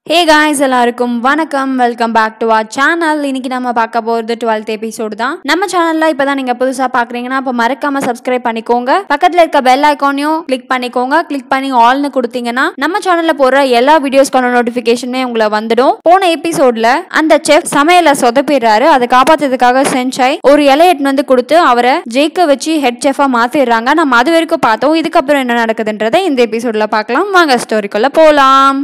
ஹே guys எல்லாருக்கும் வணக்கம் welcome back to our channel இன்னைக்கு நம்ம பார்க்க போகிறது டுவெல்த் எபிசோடு தான் நம்ம சேனல்ல இப்பதான் நீங்க புதுசா பாக்குறீங்கன்னா அப்போ மறக்காம சப்ஸ்கிரைப் பண்ணிக்கோங்க பக்கத்துல இருக்க பெல் ஐக்கானையும் கிளிக் பண்ணிக்கோங்க கிளிக் பண்ணி ஆல்னு கொடுத்தீங்கன்னா நம்ம சேனல்ல போடுற எல்லா வீடியோஸ்க்கான நோட்டிபிகேஷனுமே உங்களை வந்துடும் போன எபிசோட்ல அந்த செஃப் சமையல சொதப்பிடுறாரு அதை காப்பாத்துறதுக்காக சென்சாய் ஒரு இலைய எடுத்துன்னு வந்து கொடுத்து அவரை ஜெயிக்க வச்சு ஹெட் செஃபா மாத்திடுறாங்க நம்ம அது வரைக்கும் பார்த்தோம் இதுக்கப்புறம் என்ன நடக்குதுன்றதை இந்த எபிசோட்ல பார்க்கலாம் வாங்க ஸ்டோரிக்குள்ள போலாம்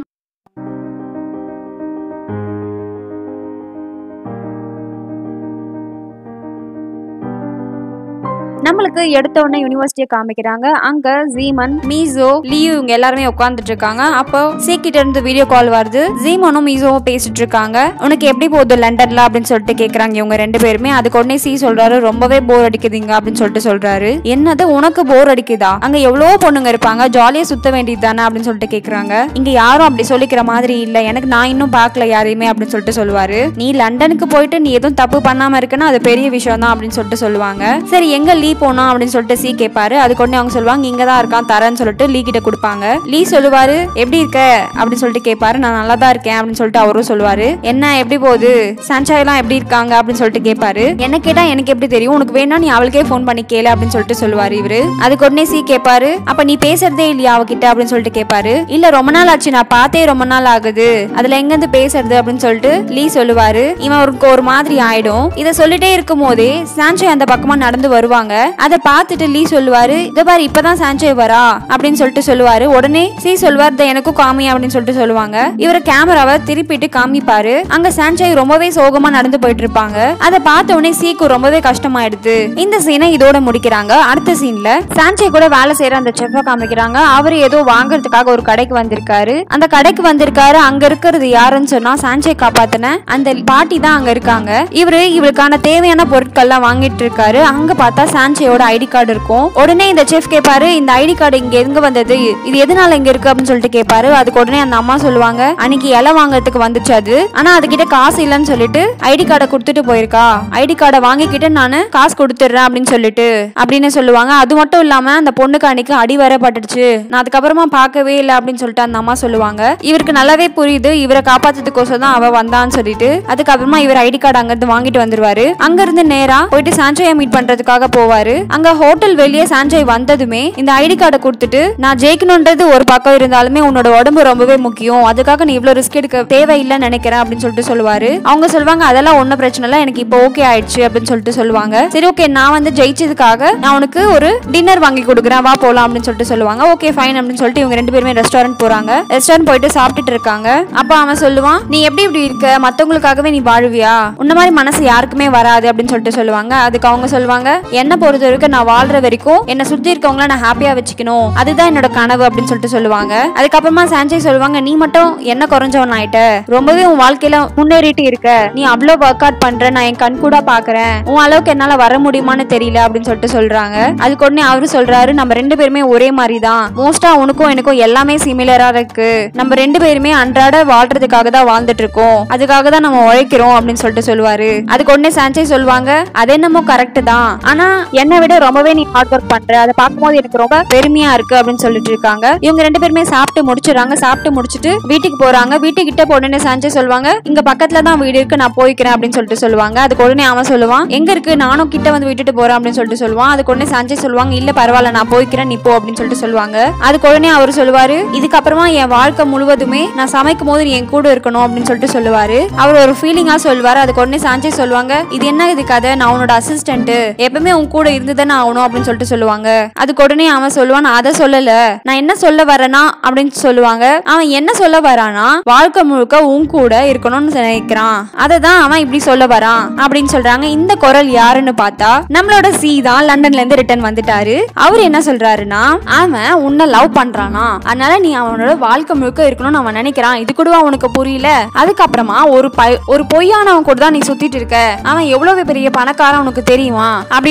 நம்மளுக்கு எடுத்த உடனே யூனிவர்சிட்டியை காமிக்கிறாங்க அங்க ஜீமன் மீசோ லியூ இவங்க எல்லாருமே உட்கார்ந்துட்டு இருக்காங்க அப்போ சீக்கிட்ட இருந்து வீடியோ கால் வருது ஜீமனும் மீசோவும் பேசிட்டு இருக்காங்க உனக்கு எப்படி போகுது லண்டன்ல அப்படின்னு சொல்லிட்டு கேக்குறாங்க இவங்க ரெண்டு பேருமே அதுக்கு உடனே சி சொல்றாரு ரொம்பவே போர் அடிக்குதுங்க அப்படின்னு சொல்லிட்டு சொல்றாரு என்னது உனக்கு போர் அடிக்குதா அங்க எவ்வளவோ பொண்ணுங்க இருப்பாங்க ஜாலியா சுத்த வேண்டியது தானே அப்படின்னு சொல்லிட்டு கேக்குறாங்க இங்க யாரும் அப்படி சொல்லிக்கிற மாதிரி இல்ல எனக்கு நான் இன்னும் பார்க்கல யாரையுமே அப்படின்னு சொல்லிட்டு சொல்லுவாரு நீ லண்டனுக்கு போயிட்டு நீ எதுவும் தப்பு பண்ணாம இருக்குன்னா அது பெரிய விஷயம் தான் அப்படின்னு சொல்லிட்டு சொல்லுவாங்க சரி எங்க லீ போனா அப்படின்னு சொல்லிட்டு சி கேட்பாரு அதுக்கு உடனே அவங்க சொல்லுவாங்க இங்க தான் இருக்கான் தரேன்னு சொல்லிட்டு லீ கிட்ட கொடுப்பாங்க லீ சொல்லுவாரு எப்படி இருக்க அப்படின்னு சொல்லிட்டு கேட்பாரு நான் நல்லா தான் இருக்கேன் அப்படின்னு சொல்லிட்டு அவரும் சொல்லுவாரு என்ன எப்படி போகுது சன்ஷாய் எல்லாம் எப்படி இருக்காங்க அப்படின்னு சொல்லிட்டு கேட்பாரு என்ன கேட்டா எனக்கு எப்படி தெரியும் உனக்கு வேணா நீ அவளுக்கே ஃபோன் பண்ணி கேளு அப்படின்னு சொல்லிட்டு சொல்லுவாரு இவரு அதுக்கு உடனே சி கேட்பாரு அப்ப நீ பேசுறதே இல்லையா அவகிட்ட அப்படின்னு சொல்லிட்டு கேட்பாரு இல்ல ரொம்ப நாள் ஆச்சு நான் பார்த்தே ரொம்ப நாள் ஆகுது அதுல எங்க இருந்து பேசுறது அப்படின்னு சொல்லிட்டு லீ சொல்லுவாரு இவன் அவருக்கு ஒரு மாதிரி ஆயிடும் இத சொல்லிட்டே இருக்கும் போதே சான்சே அந்த பக்கமா நடந்து வருவாங்க அதை பார்த்துட்டு லீ சொல்லுவாரு இத பாரு இப்பதான் சான்சே வரா அப்படின்னு சொல்லிட்டு சொல்லுவாரு உடனே சி சொல்வார் "இதை எனக்கும் காமி அப்படின்னு சொல்லிட்டு சொல்லுவாங்க இவர் கேமராவை திருப்பிட்டு காமிப்பாரு அங்க சான்சே ரொம்பவே சோகமா நடந்து போயிட்டு இருப்பாங்க அதை பார்த்த உடனே சீக்கு ரொம்பவே கஷ்டமாயிடுது இந்த சீனை இதோட முடிக்கிறாங்க அடுத்த சீன்ல சான்சே கூட வேலை செய்யற அந்த செஃப்பை காமிக்கிறாங்க அவர் ஏதோ வாங்குறதுக்காக ஒரு கடைக்கு வந்திருக்காரு அந்த கடைக்கு வந்திருக்காரு அங்க இருக்கிறது யாருன்னு சொன்னா சான்சே காப்பாத்தின அந்த பாட்டி தான் அங்க இருக்காங்க இவரு இவருக்கான தேவையான பொருட்கள்லாம் வாங்கிட்டு இருக்காரு அங்க பார்த்தா சான்சேயோட ஐடி கார்டு இருக்கும் உடனே இந்த செஃப் கேட்பாரு இந்த ஐடி கார்டு இங்க எங்க வந்தது இது எதனால இங்க இருக்கு அப்படின்னு சொல்லிட்டு கேட்பாரு அதுக்கு உடனே அந்த அம்மா சொல்லுவாங்க அன்னைக்கு இலை வாங்குறதுக்கு வந்துச்சு அது ஆனா அதுகிட்ட காசு இல்லைன்னு சொல்லிட்டு ஐடி கார்டை கொடுத்துட்டு போயிருக்கா ஐடி கார்டை வாங்கிக்கிட்டு நானு காசு கொடுத்துட்றேன் அப்படின்னு சொல்லிட்டு அப்படின்னு சொல்லுவாங்க அது மட்டும் இல்லாம அந்த பொண்ணுக்கு அன்னைக்கு அடி வர பட்டுடுச்சு நான் அதுக்கப்புறமா பார்க்கவே இல்லை அப்படின்னு சொல்லிட்டு அந்த அம்மா சொல்லுவாங்க இவருக்கு நல்லாவே புரியுது இவரை காப்பாத்துறதுக்கோசம் தான் அவ வந்தான்னு சொல்லிட்டு அதுக்கப்புறமா இவர் ஐடி கார்டு அங்கிருந்து வாங்கிட்டு வந்துருவாரு அங்க இருந்து நேரா போயிட்டு சான்சோயை மீட் பண்றதுக்காக போவாரு அங்க ஹோட்டல் வெளியே சான்சோய் வந்ததுமே இந்த ஐடி கார்டை கொடுத்துட்டு நான் ஜெயிக்கணும்ன்றது ஒரு பக்கம் இருந்தாலுமே உன்னோட உடம்பு ரொம்பவே முக்கியம் அதுக்காக நீ இவ்வளவு ரிஸ்க் எடுக்க தேவையில்லைன்னு நினைக்கிறேன் அப்படின்னு சொல்லிட்டு சொல்லுவாரு அவங்க சொல்லுவாங்க அதெல்லாம் ஒன்றும் பிரச்சனை இல்லை எனக்கு இப்போ ஓகே ஆயிடுச்சு அப்படின்னு சொல்லிட்டு சொல்லுவாங்க சரி ஓகே நான் வந்து ஜெயிச்சதுக்காக நான் உனக்கு ஒரு டின்னர் வாங்கி கொடுக்குறேன் வா போலாம் அப்படின்னு சொல்லிட்டு சொல்லுவாங்க ஓகே ஃபைன் அப்படின்னு சொல்லிட்டு இவங்க ரெண்டு பேருமே ரெஸ்டாரண்ட் போறாங்க ரெஸ்டாரண்ட் போயிட்டு சாப்பிட்டுட்டு இருக்காங்க அப்ப அவன் சொல்லுவான் நீ எப்படி இப்படி இருக்க மத்தவங்களுக்காகவே நீ வாழ்வியா உன்ன மாதிரி மனசு யாருக்குமே வராது அப்படின்னு சொல்லிட்டு சொல்லுவாங்க அதுக்கு அவங்க சொல்லுவாங்க என்ன பொறுத்த வரைக்கும் நான் வாழ்ற வரைக்கும் என்னை சுத்தி இருக்கவங்கள நான் ஹாப்பியா வச்சுக்கணும் அதுதான் என்னோட கனவு அப்படின்னு சொல்லிட்டு சொல்லுவாங்க அதுக்கப்புறமா சான்சை சொல்லுவாங்க நீ மட்டும் என்ன குறைஞ்சவன் ஆயிட்ட ரொம்பவே உன் வாழ்க்கையில முன்னேறிட்டு இருக்க நீ அவ்வளவு ஒர்க் அவுட் பண்ற நான் என் கண் கூட பாக்குறேன் உன் அளவுக்கு என்னால வர முடியுமான்னு தெரியல அப்படின்னு சொல்லிட்டு சொல்றாங்க அதுக்கு உடனே அவரு சொல்றாரு நம்ம ரெண்டு பேருமே ஒரே மாதிரி தான் மோஸ்டா உனக்கும் எனக்கும் எல்லாமே சிமிலரா இருக்கு நம்ம ரெண்டு பேருமே அன்றாட வாழ்றதுக்காக தான் வாழ்ந்துட்டு இருக்கோம் அதுக்காக தான் நம்ம உழைக்கிறோம் அப்படின்னு சொல்லிட்டு சொல்லுவாரு அதுக்கு உடனே சான்சை சொல்லுவாங்க அது என்னமோ கரெக்ட் தான் ஆனா என்னை விட ரொம்பவே நீ ஹார்ட் ஒர்க் பண்ற அதை பார்க்கும்போது எனக்கு ரொம்ப பெருமையா இருக்கு அப்படின்னு சொல்லிட்டு இருக்காங்க இவங்க ரெண்டு பேருமே சாப்பிட்டு முடிச்சிடறாங்க சாப்பிட்டு முடிச்சிட்டு வீட்டுக்கு போறாங்க வீட்டுக்கு கிட்ட உடனே சான்சை சொல்லுவாங்க இங்க பக்கத்துல தான் வீடு இருக்கு நான் போய்க்கிறேன் அப்படின்னு சொல்லிட்டு சொல்லுவாங்க அதுக்கு உடனே அவன் சொல்லுவான் எங்க இருக்கு நானும் கிட்ட வந்து விட்டுட்டு போறேன் அப்படின்னு சொல்லிட்டு சொல்லுவான் அதுக்கு உடனே சஞ்சய் சொல்லுவாங்க இல்ல பரவாயில்ல நான் போய்க்கிறேன் நீ போ அப்படின்னு சொல்லிட்டு சொல்லுவாங்க அதுக்கு உடனே அவர் சொல்லுவாரு இதுக்கப்புறமா என் வாழ்க்கை முழுவதுமே நான் சமைக்கும் போது நீ என் கூட இருக்கணும் அப்படின்னு சொல்லிட்டு சொல்லுவாரு அவர் ஒரு ஃபீலிங்கா சொல்லுவாரு அதுக்கு உடனே சஞ்சய் சொல்லுவாங்க இது என்ன இது கதை நான் உன்னோட அசிஸ்டன்ட் எப்பவுமே உன் கூட இருந்துதானே ஆகணும் அப்படின்னு சொல்லிட்டு சொல்லுவாங்க அதுக்கு உடனே அவன் சொல்லுவான் நான் அதை சொல்லல நான் என்ன சொல்ல வரேனா அப்படின்னு சொல்லுவாங்க அவன் என்ன சொல்ல வரானா வாழ்க்கை முழுக்க உன் கூட இருக்கணும்னு நினைக்கிறான் அதை தான் அவன் இப்படி சொல்ல வரான் அப்படின்னு சொல்றாங்க இந்த குரல் யாருன்னு பார்த்தா நம்மளோட சி தான் லண்டன்ல இருந்து ரிட்டர்ன் வந்துட்டாரு அவர் என்ன சொல்றாருன்னா அவன் உன்னை லவ் பண்றானா அதனால நீ அவனோட வாழ்க்கை முழுக்க இருக்கணும்னு அவன் நினைக்கிறான் இது கூட அவனுக்கு புரியல அதுக்கப்புறமா ஒரு பை- ஒரு பொய்யானவன் கூட தான் நீ சுத்திட்டு இருக்க அவன் எவ்வளவு பெரிய பணக்காரன் உனக்கு தெரியுமா அப்படின்னு சொல்றாரு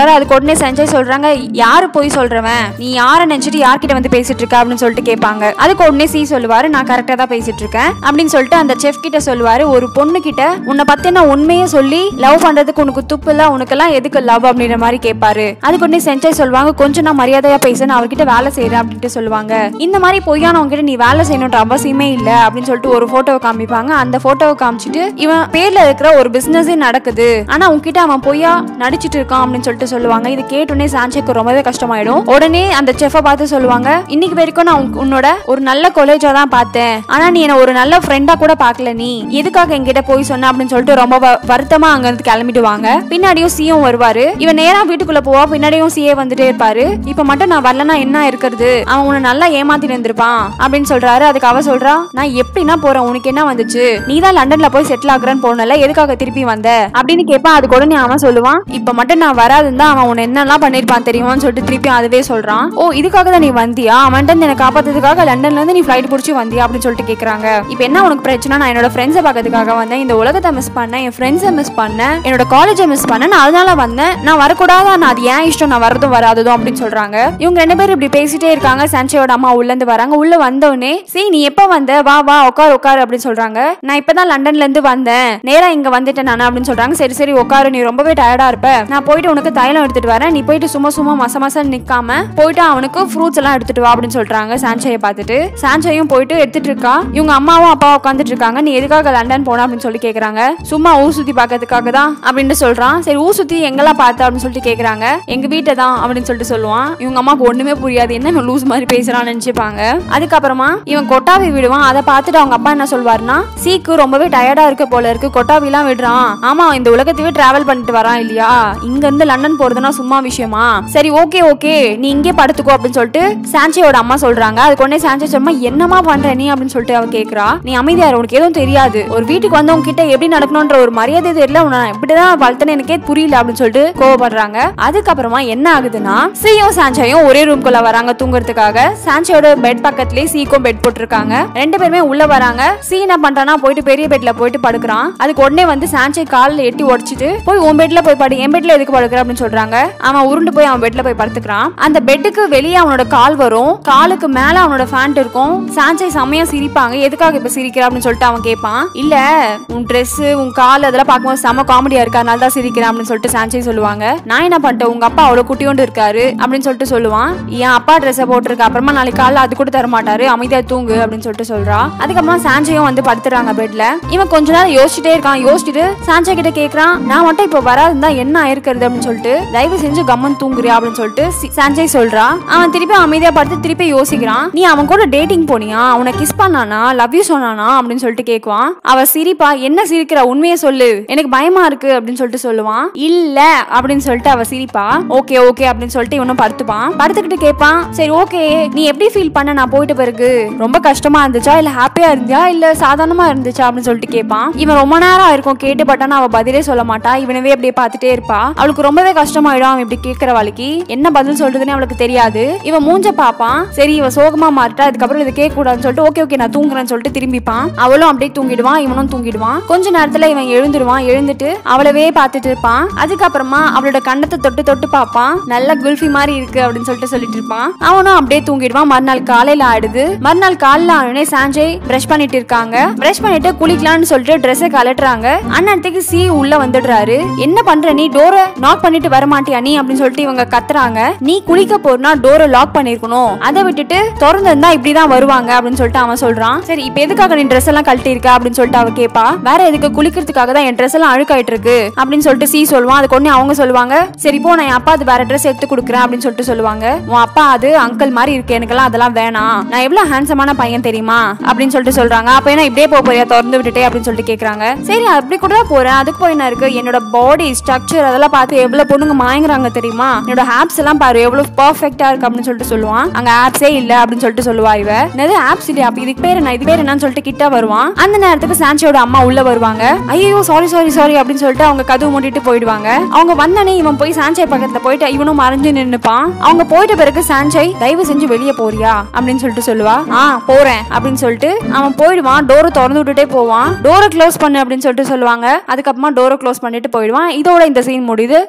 சொல்றாரு அதுக்கு உடனே சஞ்சய் சொல்றாங்க யாரு போய் சொல்றவன் நீ யாரை நினைச்சிட்டு யார்கிட்ட வந்து பேசிட்டு இருக்க அப்படின்னு சொல்லிட்டு கேட்பாங்க அதுக்கு உடனே சி சொல்லுவாரு நான் கரெக்டா தான் பேசிட்டு இருக்கேன் அப்படின்னு சொல்லிட்டு அந்த செஃப் கிட்ட சொல்லுவாரு ஒரு பொண்ணு கிட்ட உன்னை பத்தி நான் உண்மையை சொல்லி லவ் பண்றதுக்கு உனக்கு துப்பு இல்ல உனக்கெல்லாம் எதுக்கு லவ் அப்படின்ற மாதிரி கேட்பாரு அதுக்கு உடனே செஞ்சய் சொல்லுவாங்க கொஞ்சம் நான் மரியாதையா பேச நான் அவர்கிட்ட வேலை செய்யறேன் அப்படின்ட்டு சொல்லுவாங்க இந்த மாதிரி பொய்யானவங்க கிட்ட நீ வேலை செய்யணுன்ற அவசியமே இல்ல அப்படின்னு சொல்லிட்டு ஒரு போட்டோவை காமிப்பாங்க அந்த போட்டோவை காமிச்சிட்டு இவன் பேர்ல இருக்கிற ஒரு பிசினஸே நடக்குது ஆனா உன்கிட்ட அவன் பொய்யா நடிச்சிட்டு இருக்கான் அப்படின்னு சொல்லிட்டு சொல்லுவாங்க இது கேட்டோடனே சாஞ்சேக்கு ரொம்பவே கஷ்டமாயிடும் உடனே அந்த செஃபை பார்த்து சொல்லுவாங்க இன்னைக்கு வரைக்கும் நான் உன்- உன்னோட ஒரு நல்ல கொலேஜா தான் பார்த்தேன் ஆனா நீ என்ன ஒரு நல்ல ஃப்ரெண்டா கூட பார்க்கல நீ எதுக்காக என்கிட்ட போய் சொன்ன அப்படின்னு சொல்லிட்டு ரொம்ப வ- வருத்தமா அங்க இருந்து கிளம்பிடுவாங்க பின்னாடியும் சிஎம் வருவாரு இவன் நேரா வீட்டுக்குள்ள போவா பின்னாடியும் சிஏ வந்துட்டே இருப்பாரு இப்ப மட்டும் நான் வரலனா என்ன இருக்கிறது அவன் உன்னை நல்லா ஏமாத்திட்டு இருந்திருப்பான் அப்படின்னு சொல்றாரு அதுக்கு அவ சொல்றா நான் எப்படின்னா போறேன் உனக்கு என்ன வந்துச்சு நீ தான் லண்டன்ல போய் செட்டில் ஆகுறன்னு போனல எதுக்காக திருப்பி வந்த அப்படின்னு கேட்பான் அதுக்கு உடனே அவன் சொல்லுவான் இப்ப மட்டும் நான் வராதுன்னு தான் அவன் உன்னை என்னெல்லாம் பண்ணிருப்பான் தெரியுமான்னு சொல்லிட்டு திருப்பி அதுவே சொல்றான் ஓ இதுக்காக தான் நீ வந்தியா அவன்கிட்ட இருந்து என்னை காப்பாத்துறதுக்காக லண்டன்ல இருந்து நீ ஃபிளைட் பிடிச்சி வந்தியா அப்படின்னு சொல்லிட்டு கேக்குறாங்க இப்போ என்ன உனக்கு பிரச்சனை நான் என்னோட ஃப்ரெண்ட்ஸை பார்க்கறதுக்காக வந்தேன் இந்த உலகத்தை மிஸ் பண்ணேன் என் ஃப்ரெண்ட்ஸை மிஸ் பண்ணேன் என்னோட காலேஜை மிஸ் பண்ணேன் நான் அதனால வந்தேன் நான் வரக்கூடாதா நான் அது ஏன் இஷ்டம் நான் வரதும் வராததும் அப்படின்னு சொல்றாங்க இவங்க ரெண்டு பேரும் இப்படி பேசிட்டே இருக்காங்க சஞ்சயோட அம்மா உள்ள இருந்து வராங்க உள்ள வந்தோடனே சரி நீ எப்ப வந்த வா வா உட்கார் உட்கார் அப்படின்னு சொல்றாங்க நான் இப்பதான் லண்டன்ல இருந்து வந்தேன் நேரா இங்க வந்துட்டேன் நான் அப்படின்னு சொல்றாங்க சரி சரி உட்காரு நீ ரொம்பவே டயர்டா இருப்ப நான் போயிட்டு உனக்கு தைலம் எடுத்துட்டு வரேன் நீ போயிட்டு சும்மா சும்மா மச மசம் நிக்காம போயிட்டு அவனுக்கு ஃப்ரூட்ஸ் எல்லாம் எடுத்துட்டு வா அப்படின்னு சொல்றாங்க சாஞ்சையை பார்த்துட்டு சாஞ்சையும் போயிட்டு எடுத்துட்டு இருக்கா இவங்க அம்மாவும் அப்பாவும் உட்காந்துட்டு இருக்காங்க நீ எதுக்காக லண்டன் போன அப்படின்னு சொல்லி கேக்குறாங்க சும்மா ஊர் சுத்தி பார்க்கறதுக்காக தான் அப்படின்னு சொல்றான் சரி ஊர் சுத்தி எங்கெல்லாம் பார்த்த அப்படின்னு சொல்லிட்டு கேக்குறாங்க எங்க வீட்டை தான் அப்படின்னு சொல்லிட்டு சொல்லுவான் இவங்க அம்மாவுக்கு ஒண்ணுமே புரியாது என்ன இவன் லூஸ் மாதிரி பேசுறான்னு நினைச்சுப்பாங்க அதுக்கப்புறமா இவன் கொட்டாவி விடுவான் அதை பார்த்துட்டு அவங்க அப்பா என்ன சொல்வாருன்னா சீக்கு ரொம்பவே டயர்டா இருக்க போல இருக்கு கொட்டாவிலாம் விடுறான் ஆமா இந்த உலகத்தையே டிராவல் பண்ணிட்டு வரான் இல்லையா இங்க இருந்து லண்டன் போறதுனா சும்மா விஷயமா சரி ஓகே ஓகே நீ இங்கே படுத்துக்கோ அப்படின்னு சொல்லிட்டு சான்சேயோட அம்மா சொல்றாங்க அதுக்கு உடனே சான்சே சும்மா என்னமா பண்ற நீ அப்படின்னு சொல்லிட்டு அவ கேக்குறா நீ அமைதியா இரு, உனக்கு எதுவும் தெரியாது ஒரு வீட்டுக்கு வந்து உங்ககிட்ட எப்படி நடக்கணும்ன்ற ஒரு மரியாதை தெரியல உன்னை நான் இப்படிதான் வளர்த்தேன்னு எனக்கே புரியல அப்படின்னு சொல்லிட்டு கோவப்படுறாங்க அதுக்கப்புறமா என்ன ஆகுதுன்னா சீயும் சான்சையும் ஒரே ரூம்குள்ள வராங்க தூங்குறதுக்காக சான்சையோட பெட் பக்கத்துலயே சீக்கும் பெட் போட்டிருக்காங்க ரெண்டு பேருமே உள்ள வராங்க சீ என்ன பண்றானா போயிட்டு பெரிய பெட்ல போயிட்டு படுக்கிறான் அதுக்கு உடனே வந்து சான்சை கால்ல எட்டி உடைச்சிட்டு போய் உன் பெட்ல போய் படு என் பெட்ல எதுக்கு படுக்கிற அப்படின்னு சொல்றாங்க அவன் உருண்டு போய் அவன் பெட்ல போய் படுத்துக்கிறான் அந்த பெட்டுக்கு வெளியே அவனோட கால் வரும் காலுக்கு மேல அவனோட ஃபேண்ட் இருக்கும் சான்சை செம்மையா சிரிப்பாங்க எதுக்காக இப்ப சிரிக்கிற அப்படின்னு சொல்லிட்டு அவன் கேட்பான் இல்ல உன் Dress உன் கால் அதெல்லாம் பார்க்கும்போது செம காமெடியா இருக்கா அதனால தான் சிரிக்கிறேன் அப்படின்னு சொல்லிட்டு சான்சை சொல்லுவாங்க நான் என்ன பண்ணிட்டேன் உங்க அப்பா அவ்வளவு குட்டியோண்டு இருக்காரு அப்படின்னு சொல்லிட்டு சொல்லுவான் என் அப்பா ட்ரெஸ்ஸை போட்டிருக்க அப்புறமா நாளைக்கு காலைல அது கூட தர மாட்டாரு அமைதியா தூங்கு அப்படின்னு சொல்லிட்டு சொல்றா அதுக்கப்புறமா சான்சையும் வந்து படுத்துறாங்க பெட்ல இவன் கொஞ்ச நேரம் யோசிச்சுட்டே இருக்கான் யோசிச்சுட்டு சான்சை கிட்ட கேக்குறான் நான் மட்டும் இப்போ வராதுந்தா என்ன ஆயிருக்கிறது அப்படின்னு சொல்லிட்டு தயவு செஞ்சு கம்மன் தூங்குறியா அப்படின்னு சொல்லிட்டு சி- சான்சை சொல்றா அவன் திருப்பி அமைதியா படுத்து திருப்பி யோசிக்கிறான் நீ அவன் கூட டேட்டிங் போனியா அவனை கிஸ் பண்ணானா லவ் யூ சொன்னானா அப்படின்னு சொல்லிட்டு கேக்குவான் அவ சிரிப்பா என்ன சிரிக்கிற உண்மையை சொல்லு எனக்கு பயமா இருக்கு அப்படின்னு சொல்லிட்டு சொல்லுவான் இல்ல அப்படின்னு சொல்லிட்டு அவ சிரிப்பா ஓகே ஓகே அப்படின்னு சொல்லிட்டு இவனும் படுத்துப்பான் படுத்துக்கிட்டு கேட்பான் சரி ஓகே நீ எப்படி ஃபீல் பண்ண நான் போயிட்ட பிறகு ரொம்ப கஷ்டமா இருந்துச்சா இல்ல ஹாப்பியா இருந்தியா இல்ல சாதாரணமா இருந்துச்சா அப்படின்னு சொல்லிட்டு கேட்பான் இவன் ரொம்ப நேரம் இருக்கும் கேட்டு பட்டானா அவ பதிலே சொல்ல மாட்டா இவனவே அப்படியே பார்த்துட்டே இருப்பா அவளுக்கு ரொம்பவே கஷ்டமாயிடும் அவன் இப்படி கேட்கிற வழிக்கு என்ன பதில் சொல்றதுன்னு அவளுக்கு தெரியாது இவன் மூஞ்ச பாப்பான் சரி இவ சோகமா மாறிட்டா அதுக்கப்புறம் இதை கேட்க கூடாதுன்னு சொல்லிட்டு ஓகே ஓகே நான் தூங்குறேன்னு சொல்லிட்டு திரும்பிப்பான் அவளும் அப்படியே தூங்கிடுவான் இவனும் தூங்கிடுவான் கொஞ்ச நேரத்துல இவன் எழுந்துருவான் எழுந்துட்டு அவளவே பார்த்துட்டு இருப்பான் அதுக்கப்புறமா அவளோட கண்ணத்தை தொட்டு தொட்டு பார்ப்பான் நல்ல குல்ஃபி மாதிரி இருக்கு அப்படின்னு சொல்லிட்டு சொல்லிட்டு இருப்பான் அவனும் அப்படியே தூங்கிடுவான் மறுநாள் காலையில ஆயிடுது மறுநாள் காலையில ஆனே சாஞ்சய் பிரஷ் பண்ணிட்டு இருக்காங்க பிரஷ் பண்ணிட்டு குளிக்கலாம்னு சொல்லிட்டு ட்ரெஸ்ஸை கலட்டுறாங்க அண்ணத்துக்கு சி உள்ள வந்துடுறாரு என்ன பண்ற நீ டோரை நாக் பண்ணிட்டு வர மாட்டியா நீ அப்படின்னு சொல்லிட்டு இவங்க கத்துறாங்க நீ குளிக்க போறனா டோரை லாக் பண்ணிருக்கணும் அதை விட்டுட்டு திறந்து இருந்தா இப்படிதான் வருவாங்க அப்படின்னு சொல்லிட்டு அவன் சொல்றான் சரி இப்ப எதுக்காக நீ ட்ரெஸ் எல்லாம் கழட்டி இருக்க அப்படின்னு சொல்லிட்டு அவ கேப்பா வேற எதுக்கு குளிக்கிறதுக்காக தான் என் ட்ரெஸ் எல்லாம் அழுக்காயிட்டு இருக்கு அப்படின்னு சொல்லிட்டு சி சொல்லுவான் அதுக்கு உடனே அவங்க சொல்லுவாங்க சரி போ நான் என் அப்பா அது வேற ட்ரெஸ் எடுத்து கொடுக்குறேன் அப்படின்னு சொல்லிட்டு சொல்லுவாங்க உன் அப்பா அது அங்கிள் மாதிரி இருக்கு எனக்கெல்லாம் அதெல்லாம் வேணாம் நான் எவ்வளவு ஹேண்ட்ஸமான பையன் தெரியுமா அப்படின்னு சொல்லிட்டு சொல்றாங்க அப்ப என்ன இப்படியே போக போறியா திறந்து விட்டுட்டே அப்படின்னு சொல்லிட்டு கேக்குறாங்க சரி அப்படி கூட தான் போறேன் அதுக்கு போய் என்ன இருக்கு என்னோட பாடி ஸ்ட்ரக்சர் அதெல்லாம் பார்த்து எவ்வளவு பொண்ணுங்க மயங்குறாங்க தெரியுமா என்னோட ஹேப்ஸ் எல்லாம் பாரு எவ்வளவு பர்ஃபெக்டா இருக்கு அப்படின்னு சொல்லிட்டு சொல்லுவான் அங்க ஆப்ஸே இல்ல அப்படின்னு சொல்லிட்டு சொல்லுவா இவ என்னது ஆப்ஸ் இல்லையா அப்ப இதுக்கு பேர் என்ன இது பேர் என்னன்னு சொல்லிட்டு கிட்ட வருவான் அந்த நேரத்துக்கு சான்சியோட அம்மா உள்ள வருவாங்க ஐயோ சாரி சாரி சாரி அப்படின்னு சொல்லிட்டு அவங்க கதவு மூடிட்டு போயிடுவாங்க அவங்க வந்தனே இவன் போய் சான்சை பக்கத்துல போயிட்டு இவனும் மறைஞ்சு நின்னுப்பான் அவங்க போயிட்ட பிறகு சான்சை தயவு செஞ்சு வெளியே போறியா அப்படின்னு சொல்லிட்டு சொல்லுவா ஆ போறேன் அப்படின்னு சொல்லிட்டு அவன் போயிடுவான் டோரை திறந்து விட்டுட்டே போவான் டோரை க்ளோஸ் பண்ணு அப்படின்னு சொல்லிட்டு சொல்லுவாங்க அதுக்கப்புறமா டோரை க்ளோஸ் பண்ணிட்டு போயிடுவான் இதோட இந்த சீன் முடியுது அடுத்த சீன்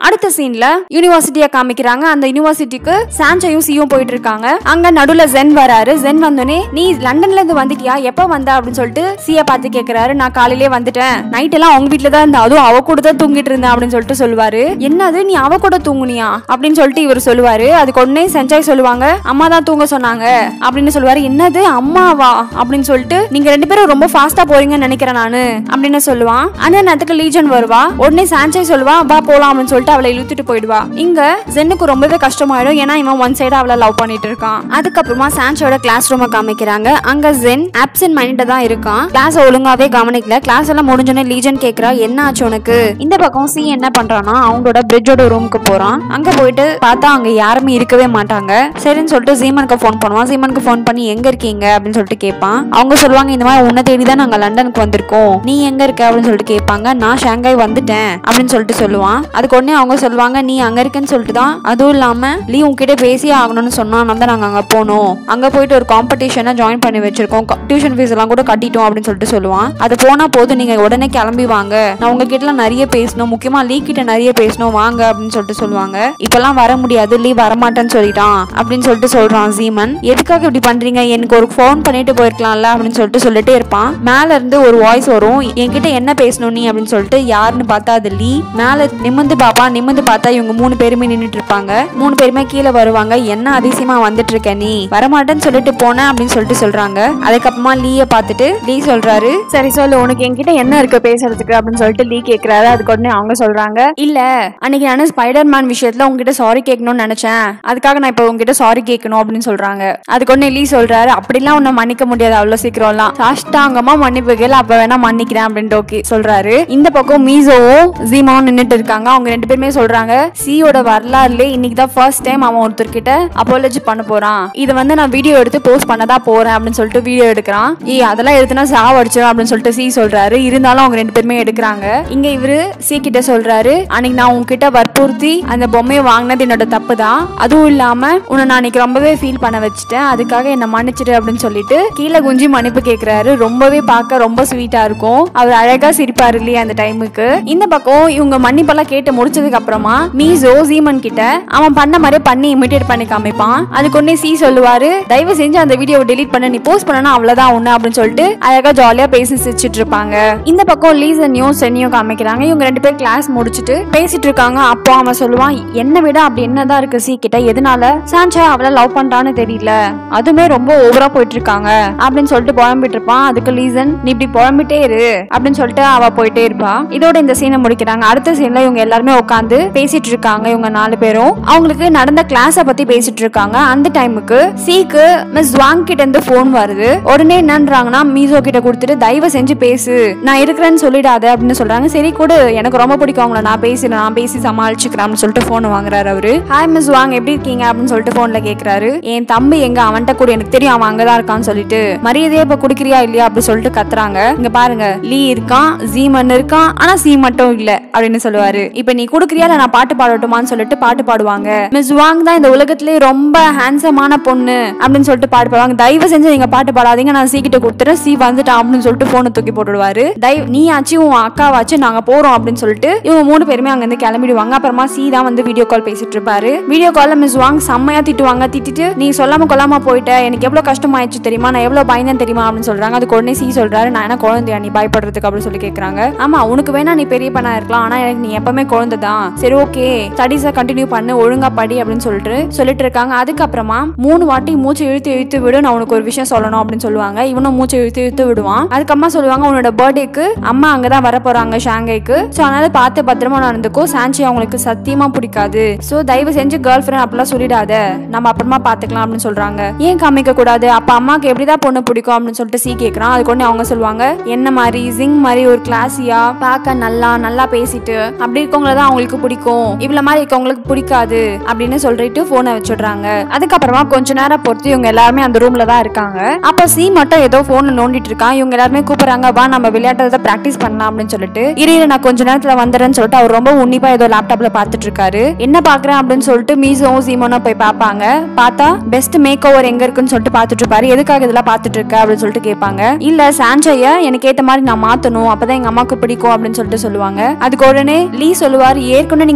சீன்ல யூனிவர்சிட்டியை காமிக்கிறாங்க அந்த யூனிவர்சிட்டிக்கு சாஞ்சையும் சியும் போயிட்டு இருக்காங்க அங்க நடுவுல ஜென் வராரு ஜென் வந்தோடனே நீ லண்டன்ல இருந்து வந்துட்டியா எப்ப வந்த அப்படின்னு சொல்லிட்டு சிய பார்த்து கேக்குறாரு நான் காலையிலே வந்துட்டேன் நைட் எல்லாம் அவங்க வீட்டுல தான் இருந்தா அதுவும் அவ கூட தான் தூங்கிட்டு இருந்தேன் அப்படின்னு சொல்லிட்டு சொல்லுவாரு என்னது நீ அவ கூட தூங்குனியா அப்படின்னு சொல்லிட்டு இவர் சொல்லுவாரு அதுக்கு உடனே செஞ்சாய் சொல்லுவாங்க அம்மா தான் தூங்க சொன்னாங்க அப்படின்னு சொல்லுவாரு என்னது அம்மாவா அப்படின்னு சொல்லிட்டு நீங்க ரெண்டு பேரும் ரொம்ப ஃபாஸ்டா போறீங்கன்னு நினைக்கிறேன் நானு அப்படின்னு சொல்லுவான் அந்த நேரத்துக்கு லீஜன் வருவா உடனே சான்சாய் சொல்லுவா வா போலாம் அப்படின்னு சொல்லிட்டு அவளை இழுத்துட்டு போயிடுவா இங்க ஜென்னுக்கு ரொம்பவே கஷ்டமாயிடும் ஏன்னா இவன் ஒன் சைடு அவளை லவ் பண்ணிட்டு இருக்கான் அதுக்கப்புறமா சான்சோட கிளாஸ் ரூமை காமிக்கிறாங்க அங்க ஜென் ஆப்சென்ட் மைண்ட் தான் இருக்கான் கிளாஸ் ஒழுங்காவே கவனிக்கல கிளாஸ் எல்லாம் முடிஞ்சோடனே லீஜன் கேக்குறா என்ன ஆச்சு உனக்கு இந்த பக்கம் சி என்ன பண்றான்னா அவங்களோட பிரிட்ஜோட ரூமுக்கு போறான் அங்க போயிட்டு பார்த்தா அங்க யாருமே இருக்கவே மாட்டாங்க சரின்னு சொல்லிட்டு ஜீமனுக்கு ஃபோன் பண்ணுவான் ஜீமனுக்கு ஃபோன் பண்ணி எங்க இருக்கீங்க அப்படின்னு சொல்லிட்டு கேட்பான் அவங்க சொல்லுவாங்க இந்த மாதிரி உன்னை தேடி தான் நாங்க லண்டனுக்கு வந்திருக்கோம் நீ எங்க இருக்க அப்படின்னு சொல்லிட்டு கேட்பாங்க நான் ஷாங்காய் வந்துட்டேன் அப்படின்னு சொல்லிட்டு சொல்லுவான் அதுக்கு உடனே அவங்க சொல்லுவாங்க நீ அங்க இருக்கேன்னு சொல்லிட்டு தான் அதுவும் இல்லாம நீ உன்கிட்ட பேசியே ஆகணும்னு சொன்னா நம்ம தான் நாங்க அங்க போனோம் அங்க போயிட்டு ஒரு காம்படிஷனை ஜாயின் பண்ணி வச்சிருக்கோம் டியூஷன் ஃபீஸ் எல்லாம் கூட கட்டிட்டோம் அப்படின்னு சொல்லிட்டு சொல்லுவான் அது போனா போதும் நீங்க உடனே கிளம்பி வாங்க நான் உங்ககிட்ட எல்லாம் நிறைய பேசணும் முக்கியமா லீ கிட்ட நிறைய பேசணும் வாங்க அப்படின்னு சொல்லிட்டு சொல்லுவாங்க இப்பெல்லாம் வர முடியாது லீ வரமாட்டேன்னு சொல்லிட்டான் அப்படின்னு சொல்லிட்டு சொல்றான் சீமன் எதுக்காக இப்படி பண்றீங்க எனக்கு ஒரு ஃபோன் பண்ணிட்டு போயிருக்கலாம்ல அப்படின்னு சொல்லிட்டு சொல்லிட்டே இருப்பான் மேல இருந்து ஒரு வாய்ஸ் வரும் என்கிட்ட என்ன பேசணும் நீ அப்படின்னு சொல்லிட்டு யாருன்னு பார்த்தா அது லீ மேல நிமிந்து பாப்பா நிமிந்து பார்த்தா இவங்க மூணு பேருமே நின்னுட்டு இருப்பாங்க மூணு பேருமே கீழே வருவாங்க என்ன அதிசயமா வந்துட்டு இருக்க நீ வரமாட்டேன்னு சொல்லிட்டு போனேன் அப்படின்னு சொல்லிட்டு சொல்றாங்க அதுக்கப்புறமா லீய பார்த்துட்டு லீ சொல்றாரு சரி சொல்லு உனக்கு என்கிட்ட என்ன இருக்கு பேசுறதுக்கு அப்படின்னு சொல்லிட்டு லீ கேக்குறாரு அதுக்கு உடனே அவங்க சொல்றாங்க இல்ல அன்னைக்கு நான் ஸ்பைடர் மேன் விஷயத்துல உங்ககிட்ட சாரி கேட்கணும்னு நினைச்சேன் அதுக்காக நான் இப்போ உங்ககிட்ட சாரி கேட்கணும் அப்படின்னு சொல்றாங்க அதுக்கு உடனே லீ சொல்றாரு அப்படிலாம் உன்னை மன்னிக்க முடியாது அவ்வளவு சீக்கிரம்லாம் சாஷ்டாங்கமா மன்னிப்பு கேளு அப்ப வேணா மன்னிக்கிறேன் அப்படின்ட்டு ஓகே சொல்றாரு இந்த பக்கம் மீசோவும் ஜீமாவும் நின்னுட்டு இருக்காங்க அவங்க ரெண்டு பேருமே சொல்றாங்க சியோட வரலாறுல இன்னைக்கு தான் ஃபர்ஸ்ட் டைம் அவன் ஒருத்தர்கிட்ட அப்பாலஜி பண்ண போறான் இதை வந்து நான் வீடியோ எடுத்து போஸ்ட் பண்ணதா போறேன் அப்படின்னு சொல்லிட்டு வீடியோ எடுக்கிறான் ஏய் அதெல்லாம் எடுத்துனா சாவடிச்சிடும் அப்படின்னு சொல்லிட்டு சி சொல்றாரு இருந்தாலும் அவங்க ரெண்டு பேருமே எடுக்கிறாங்க இங்க இவரு சி கிட்ட சொல்றாரு அன்னைக்கு நான் உன்கிட்ட வற்புறுத்தி அந்த பொம்மையை வாங்கினது என்னோட தப்பு தான் அதுவும் இல்லாம உன்னை நான் அன்னைக்கு ரொம்பவே ஃபீல் பண்ண வச்சுட்டேன் அதுக்காக என்ன மன்னிச்சிடு அப்படின்னு சொல்லிட்டு கீழே குஞ்சி மன்னிப்பு கேக்குறாரு ரொம்பவே பார்க்க ரொம்ப ஸ்வீட்டா இருக்கும் அவர் அழகா சிரிப்பாரு இல்லையா அந்த டைமுக்கு இந்த பக்கம் இவங்க மன்னிப்பெல்லாம் கேட்டு முடிச்சதுக்கு அப்புறமா மீசோ சீமன் கிட்ட அவன் பண்ண மாதிரி பண்ணி இமிட்டேட் பண்ணி காமிப்பான் அதுக்கு ஒன்னே சி சொல்லுவாரு தயவு செஞ்சு அந்த வீடியோவை டெலீட் பண்ண நீ போஸ்ட் பண்ணனா அவ்வளவுதான் ஒண்ணு அப்படின்னு சொல்லிட்டு அழகா ஜாலியா பேசி சிரிச்சிட்டு இருப்பாங்க இந்த பக்கம் லீசனையும் சென்னியும் காமிக்கிறாங்க இவங்க ரெண்டு பேர் கிளாஸ் முடிச்சுட்டு பேசிட்டு இருக்காங்க அப்போ அவன் சொல்லுவான் என்ன விட அப்படி என்னதான் இருக்கு சி கிட்ட எதனால சான்சா அவளை லவ் பண்றான்னு தெரியல அதுவுமே ரொம்ப ஓவரா போயிட்டு இருக்காங்க அப்படின்னு சொல்லிட்டு புலம்பிட்டு இருப்பான் அதுக்கு லீசன் நீ இப்படி புலம்பிட்டே இரு அப்படின்னு சொல்லிட்டு அவ போயிட்டே இருப்பா இதோட இந்த சீனை முடிக்கிறாங்க அடுத்த சீன்ல இவங்க எல்லாருமே உட்காந்து பேசிட்டு இருக்காங்க இவங்க நாலு பேரும் அவங்களுக்கு நடந்த கிளாஸ பத்தி பேசிட்டு இருக்காங்க அந்த டைமுக்கு சீக்கு மிஸ் வாங் கிட்ட இருந்து போன் வருது உடனே என்னன்றாங்கன்னா மீசோ கிட்ட கொடுத்துட்டு தயவு செஞ்சு பேசு நான் இருக்கிறேன்னு சொல்லிடாத அப்படின்னு சொல்றாங்க சரி கொடு எனக்கு ரொம்ப பிடிக்கும் அவங்கள நான் பேசுறேன் நான் பேசி சமாளிச்சுக்கிறேன் அப்படின்னு சொல்லிட்டு போன் வாங்குறாரு அவரு ஹாய் மிஸ் வாங் எப்படி இருக்கீங்க அப்படின்னு சொல்லிட்டு போன்ல கேக்குறாரு என் தம்பி எங்க அவன்கிட்ட கூட எனக்கு தெரியும் அவன் அங்கதான் இருக்கான்னு சொல்லிட்டு மரியாதையே இப்ப குடுக்கிறியா இல்லையா அப்படி சொல்லிட்டு கத்துறாங்க இங்க பாருங்க லீ இருக்கான் ஜீமன் இருக்கான் ஆனா சி மட்டும் இல்ல அப்படின்னு சொல்லுவாரு இப்ப நீ குடுக்குறியா இல்ல நான் பாட்டு பாடட்டுமான்னு சொல்லிட்டு பாட்டு பாடுவாங்க மிஸ் வாங் தான் இந்த உலகத்திலே ரொம்ப ஹேண்ட்ஸமான பொண்ணு அப்படின்னு சொல்லிட்டு பாட்டு பாடுவாங்க தயவு செஞ்சு நீங்க பாட்டு பாடாதீங்க நான் சி கிட்ட கொடுத்துறேன் சி வந்துட்டான் அப்படின்னு சொல்லிட்டு போனை தூக்கி போட்டுடுவாரு தயவு நீ ஆச்சு உன் அக்காவாச்சு நாங்க போறோம் அப்படின்னு சொல்லிட்டு இவங்க மூணு பேருமே அங்க இருந்து கிளம்பிடுவாங்க அப்புறமா சி தான் வந்து வீடியோ கால் பேசிட்டு இருப்பாரு வீடியோ கால்ல மிஸ் வாங் செம்மையா திட்டுவாங்க திட்டிட்டு நீ சொல்லாம கொல்லாம போயிட்ட எனக்கு எவ்வளவு கஷ்டமாயிடுச்சு தெரியுமா நான் எவ்வளவு பயந்தேன் தெரியுமா அப்படின்னு சொல்றாங்க அதுக்கு உடனே சி சொல்றாரு நான் என்ன குழந்தையா நீ பயப்படுறதுக்கு அப்படின்னு சொல்லி கேக்குறாங்க ஆமா உனக்கு வேணா நீ பெரிய பண்ணா இருக்கலாம் ஆனா எனக்கு நீ எப்பவுமே குழந்தை தான் சரி ஓகே ஸ்டடீஸை கண்டினியூ பண்ணு ஒழுங்கா படி அப்படின்னு சொல்லிட்டு சொல்லிட்டு இருக்காங்க அதுக்கப்புறமா மூணு வாட்டி மூச்சு இழுத்து இழுத்து விடு நான் உனக்கு ஒரு விஷயம் சொல்லணும் அப்படின்னு சொல்லுவாங்க இவனும் மூச்சு இழுத்து இழுத்து விடுவான் அதுக்கப்புறமா சொல்லுவாங்க உன்னோட பர்த்டேக்கு அம்மா அங்கதான் வர போறாங்க ஷாங்கைக்கு சோ அதனால பார்த்து பத்திரமா நடந்துக்கோ சான்சி அவங்களுக்கு சத்தியமா பிடிக்காது சோ தயவு செஞ்சு கேர்ள் ஃப்ரெண்ட் அப்படிலாம் சொல்லிடாத நம்ம அப்புறமா பாத்துக்கலாம் அப்படின்னு சொல்றாங்க ஏன் காமிக்க கூடாது அப்ப அம்மாக்கு எப்படிதான் பொண்ணு பிடிக்கும் அப்படின்னு சொல்லிட்டு சி கேக்குறான் அதுக்கு உடனே அவங்க சொல்லுவாங்க என்ன மாதிரி ஜிங் மாதிரி ஒரு கிளாஸியா பார்க்க நல்லா நல்லா பேசிட்டு அப்படி இருக்கவங்கள தான் அவங்களுக்கு பிடிக்கும் இவ்வளவு மாதிரி இருக்கவங்களுக்கு பிடிக்காது அப்படின்னு சொல்லிட்டு போனை வச்சிடுறாங்க அதுக்கப்புறமா கொஞ்ச நேரம் பொறுத்து இவங்க எல்லாருமே அந்த ரூம்ல தான் இருக்காங்க அப்ப சி மட்டும் ஏதோ போன் நோண்டிட்டு இருக்கான் இவங்க எல்லாருமே கூப்பிடுறாங்க வா நம்ம விளையாட்டுறத பிராக்டிஸ் பண்ணலாம் அப்படின்னு சொல்லிட்டு இரு இரு, நான் கொஞ்ச நேரத்துல வந்துடுறேன்னு சொல்லிட்டு அவர் ரொம்ப உன்னிப்பா ஏதோ லேப்டாப்ல பாத்துட்டு இருக்காரு என்ன பாக்குறேன் அப்படின்னு சொல்லிட்டு மீசோவும் சீமோனும் போய் பார்ப்பாங்க பார்த்தா பெஸ்ட் மேக் ஓவர் எங்க இருக்குன்னு சொல்லிட்டு பாத்துட்டு இருப்பாரு எதுக்காக இதெல்லாம் பாத்துட்டு இருக்க அப்படின்னு சொல்லிட்டு கேட்பாங்க இல்ல சான்சைய எனக்கு ஏத்த மாதிரி நான் மாத்தணும் அப்பதான் எங்க அம்மாவுக்கு பிடிக்கும் அப்படின்னு சொல்லிட்டு சொல்லுவாங்க அதுக்கு உடனே லீ சொல்லுவாரு ஏற்கனவே நீங்க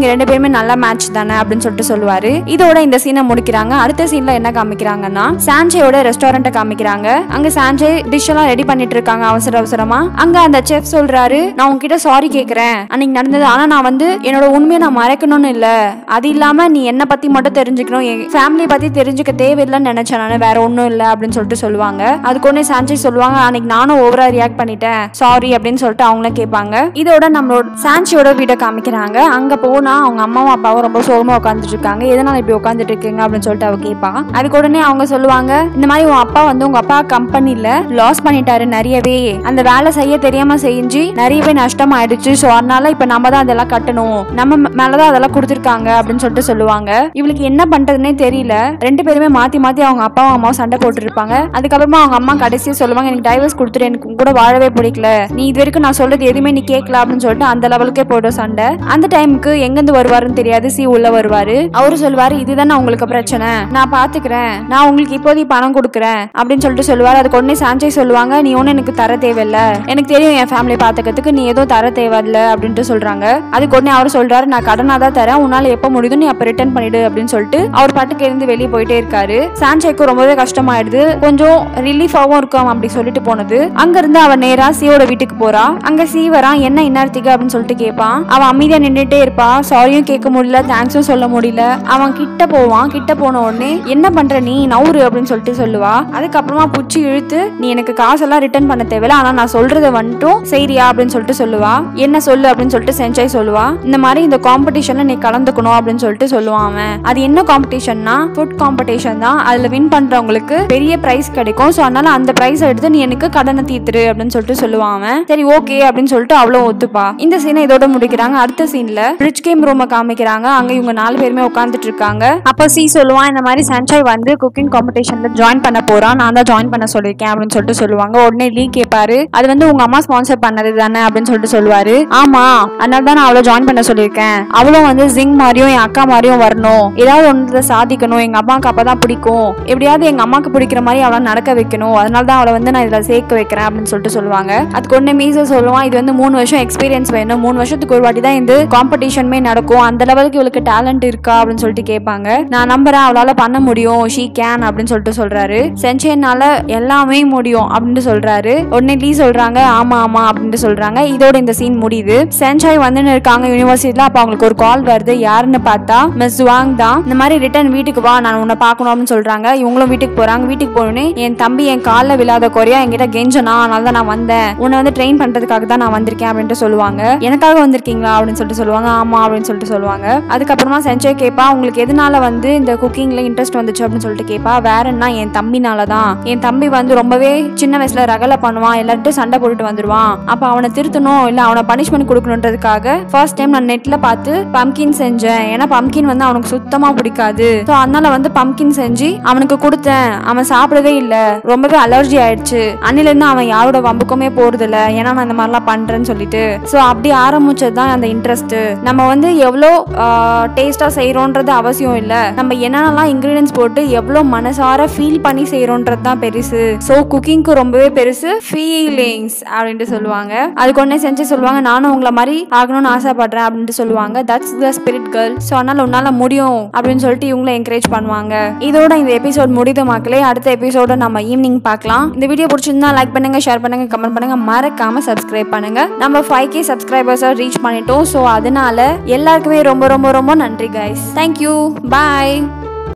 நீங்க ரெண்டு பேருமே நல்ல மேட்ச் தானே அப்படின்னு சொல்லிட்டு சொல்லுவாரு இதோட இந்த சீனை முடிக்கிறாங்க அடுத்த சீன்ல என்ன காமிக்கிறாங்கன்னா சாஞ்சேயோட ரெஸ்டாரண்ட்டை காமிக்கிறாங்க அங்க சாஞ்சே டிஷ் எல்லாம் ரெடி பண்ணிட்டு இருக்காங்க அவசர அவசரமா அங்க அந்த செஃப் சொல்றாரு நான் உங்ககிட்ட சாரி கேக்குறேன் அன்னைக்கு நடந்தது ஆனா நான் வந்து என்னோட உண்மையை நான் மறைக்கணும்னு இல்ல அது இல்லாம நீ என்ன பத்தி மட்டும் தெரிஞ்சுக்கணும் என் ஃபேமிலி பத்தி தெரிஞ்சுக்க தேவையில்லைன்னு நினைச்சேன் நான் வேற ஒன்றும் இல்லை அப்படின்னு சொல்லிட்டு சொல்லுவாங்க அதுக்கு ஒன்னே சாஞ்சே சொல்லுவாங்க அன்னைக்கு நானும் ஓவரா ரியாக்ட் பண்ணிட்டேன் சாரி அப்படின்னு சொல்லிட்டு அவங்களும் கேட்பாங்க இதோட நம்மளோட சாஞ்சியோட வீட்டை காமிக்கிறாங்க அங்க போனா அவங்க அம்மாவும் அப்பாவும் ரொம்ப சோகமா உட்காந்துட்டு இருக்காங்க எதனால இப்படி உட்காந்துட்டு இருக்கீங்க அப்படின்னு சொல்லிட்டு அவ கேட்பா அதுக்கு உடனே அவங்க சொல்லுவாங்க இந்த மாதிரி உன் அப்பா வந்து உங்க அப்பா கம்பெனில லாஸ் பண்ணிட்டாரு நிறையவே அந்த வேலை செய்ய தெரியாம செஞ்சு நிறையவே நஷ்டம் ஆயிடுச்சு ஸோ அதனால இப்ப நம்ம தான் அதெல்லாம் கட்டணும் நம்ம ம- மேலதான் அதெல்லாம் கொடுத்துருக்காங்க அப்படின்னு சொல்லிட்டு சொல்லுவாங்க இவளுக்கு என்ன பண்றதுன்னே தெரியல ரெண்டு பேருமே மாத்தி மாத்தி அவங்க அப்பாவும் அம்மாவும் சண்டை போட்டு இருப்பாங்க அதுக்கப்புறமா அவங்க அம்மா கடைசியா சொல்லுவாங்க எனக்கு டைவர்ஸ் கொடுத்துட்டு எனக்கு உன் கூட வாழவே பிடிக்கல நீ இது வரைக்கும் நான் சொல்றது எதுவுமே நீ கேட்கல அப்படின்னு சொல்லிட்டு அந்த லெவலுக்கே போடும் சண்டை அந்த டைமுக்கு எங்கிருந்து வருவாருன்னு தெரியாது சி உள்ள வருவாரு அவரு சொல்லுவாரு இதுதானே உங்களுக்கு பிரச்சனை நான் பாத்துக்கிறேன் நான் உங்களுக்கு இப்போதைக்கு பணம் கொடுக்குறேன் அப்படின்னு சொல்லிட்டு சொல்லுவாரு அதுக்கு உடனே சாஞ்சை சொல்லுவாங்க நீ ஒன்னும் எனக்கு தர தேவையில்ல எனக்கு தெரியும் என் ஃபேமிலி பாத்துக்கிறதுக்கு நீ எதுவும் தர தேவையில்ல அப்படின்ட்டு சொல்றாங்க அதுக்கு உடனே அவர் சொல்றாரு நான் கடனா தான் தரேன் உன்னால எப்ப முடியுதோ நீ அப்ப ரிட்டர்ன் பண்ணிடு அப்படின்னு சொல்லிட்டு அவர் பாட்டுக்கு இருந்து வெளியே போயிட்டே இருக்காரு சாஞ்சைக்கு ரொம்பவே கஷ்டமாயிடுது கொஞ்சம் ரிலீஃபாவும் இருக்கும் அப்படி சொல்லிட்டு போனது அங்க இருந்து அவ நேரா சியோட வீட்டுக்கு போறா அங்க சி வரான் என்ன இன்னார்த்திக்கு அப்படின்னு சொல்லிட்டு கேட்பான் அவன் அமைதியா நின்னுட்டே இருப்பா சாரியும் கேட்க முடியல தேங்க்ஸும் சொல்ல முடியல அவன் கிட்ட போவான் கிட்ட போன உடனே என்ன பண்ற நீ நவுரு அப்படின்னு சொல்லிட்டு சொல்லுவா அதுக்கப்புறமா புச்சி இழுத்து நீ எனக்கு காசெல்லாம் ரிட்டர்ன் பண்ண தேவையில்ல ஆனா நான் சொல்றத வந்துட்டும் செய்றியா அப்படின்னு சொல்லிட்டு சொல்லுவா என்ன சொல்லு அப்படின்னு சொல்லிட்டு செஞ்சாய் சொல்லுவா இந்த மாதிரி இந்த காம்படிஷன்ல நீ கலந்துக்கணும் அப்படின்னு சொல்லிட்டு சொல்லுவான் அவன் அது என்ன காம்படிஷன்னா ஃபுட் காம்படிஷன் தான் அதுல வின் பண்றவங்களுக்கு பெரிய பிரைஸ் கிடைக்கும் ஸோ அதனால அந்த பிரைஸ் எடுத்து நீ எனக்கு கடனை தீத்துரு அப்படின்னு சொல்லிட்டு சொல்லுவான் அவன் சரி ஓகே அப்படின்னு சொல்லிட்டு அவ்வளோ ஒத்துப்பா இந்த சீனை இதோட முடிக்கிறாங்க அடுத்த சீன்ல ரிச் கேம் ரூமை காமிக்கிறாங்க அங்க இவங்க நாலு பேருமே உட்காந்துட்டு இருக்காங்க அப்போ சி சொல்லுவான் இந்த மாதிரி சன்ஷாய் வந்து குக்கிங் காம்படிஷன்ல ஜாயின் பண்ண போறான் நான் தான் ஜாயின் பண்ண சொல்லியிருக்கேன் அப்படின்னு சொல்லிட்டு சொல்லுவாங்க உடனே லீ கேட்பாரு அது வந்து உங்க அம்மா ஸ்பான்சர் பண்ணது தானே அப்படின்னு சொல்லிட்டு சொல்லுவாரு ஆமா அதனால தான் நான் அவளை ஜாயின் பண்ண சொல்லியிருக்கேன் அவளும் வந்து ஜிங் மாதிரியும் என் அக்கா மாதிரியும் வரணும் ஏதாவது ஒன்று சாதிக்கணும் எங்க அம்மாவுக்கு அப்பதான் பிடிக்கும் எப்படியாவது எங்க அம்மாக்கு பிடிக்கிற மாதிரி அவளை நடக்க வைக்கணும் அதனால தான் அவளை வந்து நான் இதுல சேர்க்க வைக்கிறேன் அப்படின்னு சொல்லிட்டு சொல்லுவாங்க அதுக்கு ஒண்ணு மீச சொல்லுவான் இது வந்து மூணு வருஷம் எக்ஸ்பீரியன்ஸ் வேணும் மூணு வருஷத்துக்கு ஒரு வாட்டி தான் இந்த காம்படிஷனுமே நடக்கும் அந்த லெவலுக்கு இவளுக்கு டேலண்ட் இருக்கா அப்படின்னு சொல்லிட்டு கேட்பாங்க நான் நம்புறேன் அவளால பண்ண முடியும் ஷீ கேன் அப்படின்னு சொல்லிட்டு சொல்றாரு சென்சேனால எல்லாமே முடியும் அப்படின்னு சொல்றாரு உடனே லீ சொல்றாங்க ஆமா ஆமா அப்படின்னு சொல்றாங்க இதோட இந்த சீன் முடியுது சென்சாய் வந்து இருக்காங்க யூனிவர்சிட்டியில அப்ப அவங்களுக்கு ஒரு கால் வருது யாருன்னு பார்த்தா மிஸ் வாங் தான் இந்த மாதிரி ரிட்டர்ன் வீட்டுக்கு வா நான் உன்னை பார்க்கணும் அப்படின்னு சொல்றாங்க இவங்களும் வீட்டுக்கு போறாங்க வீட்டுக்கு போனோடனே என் தம்பி என் காலில் விழாத குறையா என்கிட்ட கெஞ்சனா அதனால தான் நான் வந்தேன் உன்னை வந்து ட்ரெயின் பண்றதுக்காக தான் நான் வந்திருக்கேன் அப்படின்ட்டு சொல்லுவாங்க எனக்காக வந்திருக்கீங்களா அப்படின்னு சொல்லிட்டு சொல்லுவாங்க ஆமா அப்படின்னு சொல்லிட்டு சொல்லுவாங்க அதுக்கப்புறமா செஞ்சே கேட்பா உங்களுக்கு எதனால வந்து இந்த குக்கிங்ல இன்ட்ரெஸ்ட் வந்துச்சு அப்படின்னு சொல்லிட்டு கேட்பா வேற என்ன என் தம்பினால தான் என் தம்பி வந்து ரொம்பவே சின்ன வயசுல ரகலை பண்ணுவான் எல்லார்ட்டும் சண்டை போட்டுட்டு வந்துருவான் அப்ப அவனை திருத்தணும் இல்ல அவனை பனிஷ்மெண்ட் கொடுக்கணுன்றதுக்காக ஃபர்ஸ்ட் டைம் நான் நெட்ல பார்த்து பம்கின் செஞ்சேன் ஏன்னா பம்கின் வந்து அவனுக்கு சுத்தமா பிடிக்காது ஸோ அதனால வந்து பம்கின் செஞ்சு அவனுக்கு கொடுத்தேன் அவன் சாப்பிடவே இல்லை ரொம்பவே அலர்ஜி ஆயிடுச்சு அன்னில இருந்து அவன் யாரோட வம்புக்குமே போறது இல்ல ஏன்னா நான் இந்த மாதிரிலாம் பண்றேன்னு சொல்லிட்டு ஸோ அப்படி ஆரம்பிச்சது தான் அந்த இன்ட்ரெஸ்ட் நம்ம வந்து எவ்வளோ டேஸ்டா செய்யறோன்றது அவசியம் இல்ல நம்ம என்னென்னலாம் இன்கிரீடியன்ஸ் போட்டு எவ்வளோ மனசார ஃபீல் பண்ணி செய்யறோன்றது தான் பெருசு ஸோ குக்கிங்க்கு ரொம்பவே பெருசு ஃபீலிங்ஸ் அப்படின்ட்டு சொல்லுவாங்க அதுக்கு ஒன்னே செஞ்சு சொல்லுவாங்க நானும் உங்களை மாதிரி ஆகணும்னு ஆசைப்படுறேன் அப்படின்ட்டு சொல்லுவாங்க that's the spirit girl so அதனால உன்னால முடியும் அப்படின்னு சொல்லிட்டு இவங்களை என்கரேஜ் பண்ணுவாங்க இதோட இந்த எபிசோட் முடித மக்களே அடுத்த எபிசோட நம்ம ஈவினிங் பார்க்கலாம் இந்த வீடியோ பிடிச்சிருந்தா லைக் பண்ணுங்க ஷேர் பண்ணுங்க கமெண்ட் பண்ணுங்க மறக்காம சப்ஸ்கிரைப் பண்ணுங்க நம்ம ஃபைவ் கே சப்ஸ்கிரைபர்ஸை ரீச் பண்ணிட்டோம் ஸோ அதனால எல்லாருக்குமே ரொம்ப ரொம்ப ரொம்ப நன்றி கைஸ் தேங்க்யூ பாய்